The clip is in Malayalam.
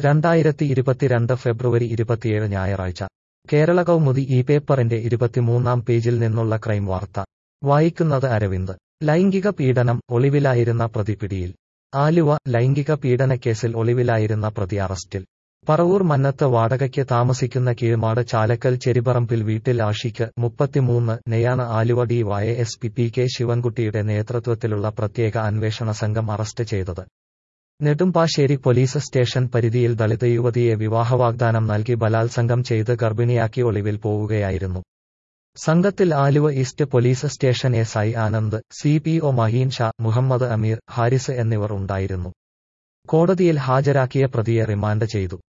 രണ്ടായിരത്തി ഇരുപത്തിരണ്ട് ഫെബ്രുവരി ഇരുപത്തിയേഴ് ഞായറാഴ്ച കേരള കൗമുദി ഈ പേപ്പറിന്റെ ഇരുപത്തിമൂന്നാം പേജിൽ നിന്നുള്ള ക്രൈം വാർത്ത വായിക്കുന്നത് അരവിന്ദ് ലൈംഗിക പീഡനം ഒളിവിലായിരുന്ന പ്രതി പിടിയിൽ ആലുവ ലൈംഗിക പീഡനക്കേസിൽ ഒളിവിലായിരുന്ന പ്രതി അറസ്റ്റിൽ പറവൂർ മന്നത്ത് വാടകയ്ക്ക് താമസിക്കുന്ന കീഴ്മാട് ചാലക്കൽ ചെരിപറമ്പിൽ വീട്ടിൽ ആഷിക്ക് മുപ്പത്തിമൂന്ന് നെയാണ് Aluva D Y S P P K ശിവൻകുട്ടിയുടെ നേതൃത്വത്തിലുള്ള പ്രത്യേക അന്വേഷണ സംഘം അറസ്റ്റ് ചെയ്തത് നെടുമ്പാശ്ശേരി പോലീസ് സ്റ്റേഷൻ പരിധിയിൽ ദളിത് യുവതിയെ വിവാഹവാഗ്ദാനം നൽകി ബലാത്സംഗം ചെയ്ത് ഗർഭിണിയാക്കി ഒളിവിൽ പോവുകയായിരുന്നു സംഘത്തിൽ Aluva east police station S I Anand C P O Maheen Shah Muhammad Ameer Haris എന്നിവർ ഉണ്ടായിരുന്നു കോടതിയിൽ ഹാജരാക്കിയ പ്രതിയെ റിമാൻഡ് ചെയ്തു